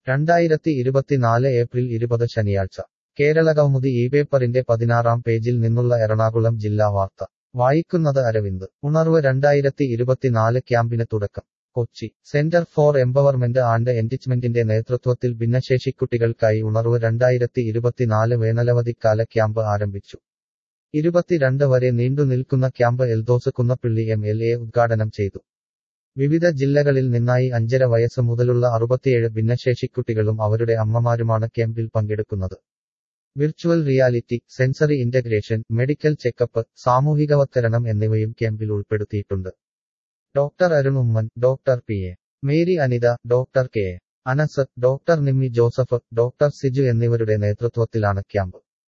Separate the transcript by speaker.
Speaker 1: രണ്ടായിരത്തി ഇരുപത്തിനാല് ഏപ്രിൽ ഇരുപത് ശനിയാഴ്ച കേരളകൗമുദി ഈ പേപ്പറിന്റെ പതിനാറാം പേജിൽ നിന്നുള്ള എറണാകുളം ജില്ലാ വാർത്ത വായിക്കുന്നത് അരവിന്ദ് ഉണർവ് രണ്ടായിരത്തി ഇരുപത്തിനാല് ക്യാമ്പിന് തുടക്കം Kochi centre for empowerment and എൻറിച്ച്മെന്റിന്റെ നേതൃത്വത്തിൽ ഭിന്നശേഷിക്കുട്ടികൾക്കായി ഉണർവ് രണ്ടായിരത്തി ഇരുപത്തിനാല് വേനലവധിക്കാല ക്യാമ്പ് ആരംഭിച്ചു ഇരുപത്തിരണ്ട് വരെ നീണ്ടുനിൽക്കുന്ന camp Eldhose Kunnappilly M L A ഉദ്ഘാടനം ചെയ്തു വിവിധ ജില്ലകളിൽ നിന്നായി അഞ്ചര വയസ്സ് മുതലുള്ള അറുപത്തിയേഴ് ഭിന്നശേഷിക്കുട്ടികളും അവരുടെ അമ്മമാരുമാണ് ക്യാമ്പിൽ പങ്കെടുക്കുന്നത് virtual reality sensory integration medical checkup സാമൂഹികവത്കരണം എന്നിവയും ക്യാമ്പിൽ ഉൾപ്പെടുത്തിയിട്ടുണ്ട് doctor Arun Oommen doctor P A Mary Anitha doctor K A Anas doctor Nimmi Joseph doctor Siju എന്നിവരുടെ നേതൃത്വത്തിലാണ് ക്യാമ്പ്